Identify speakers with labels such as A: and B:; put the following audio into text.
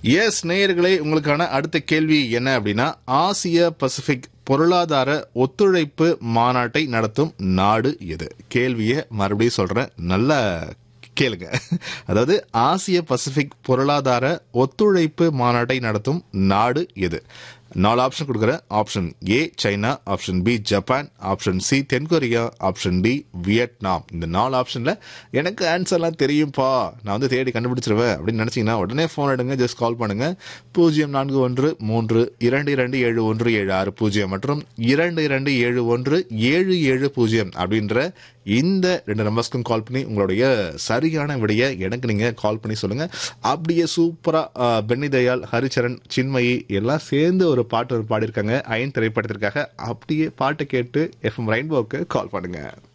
A: S நேயர்களே உங்களுக்கான அடுத்த கேள்வி என்ன அப்படின்னா ஆசிய பசிபிக் பொருளாதார ஒத்துழைப்பு மாநாட்டை நடத்தும் நாடு எது கேள்வியை மறுபடியும் சொல்றேன் நல்லா கேளுங்க அதாவது ஆசிய பசிபிக் பொருளாதார ஒத்துழைப்பு மாநாட்டை நடத்தும் நாடு எது நாலு ஆப்ஷன் கொடுக்குறேன் option A China option B Japan option C தென்கொரியா ஆப்ஷன் டி வியட்நாம் இந்த நாலு ஆப்ஷன்ல எனக்கு ஆன்சர்லாம் தெரியும்பா நான் வந்து தேடி கண்டுபிடிச்சிருவேன் அப்படின்னு நினைச்சீங்கன்னா உடனே ஃபோன் எடுங்க ஜஸ்ட் கால் பண்ணுங்க பூஜ்ஜியம் நான்கு ஒன்று மூன்று இரண்டு இரண்டு ஏழு ஒன்று ஏழு ஆறு பூஜ்ஜியம் மற்றும் இரண்டு இரண்டு ஏழு ஒன்று ஏழு ஏழு பூஜ்ஜியம் அப்படின்ற இந்த ரெண்டு நம்பர்ஸ்க்கும் கால் பண்ணி உங்களுடைய சரியான விடையை எனக்கு நீங்க கால் பண்ணி சொல்லுங்க அப்படியே சூப்பரா அஹ், பென்னி தயாள் ஹரிச்சரன் சின்மயி எல்லாம் சேர்ந்து ஒரு பாட்டு ஒரு பாடியிருக்காங்க அயன் திரைப்படத்திற்காக அப்படியே பாட்டை கேட்டு எஃப்எம் ரெயின்போக்கு கால் பண்ணுங்க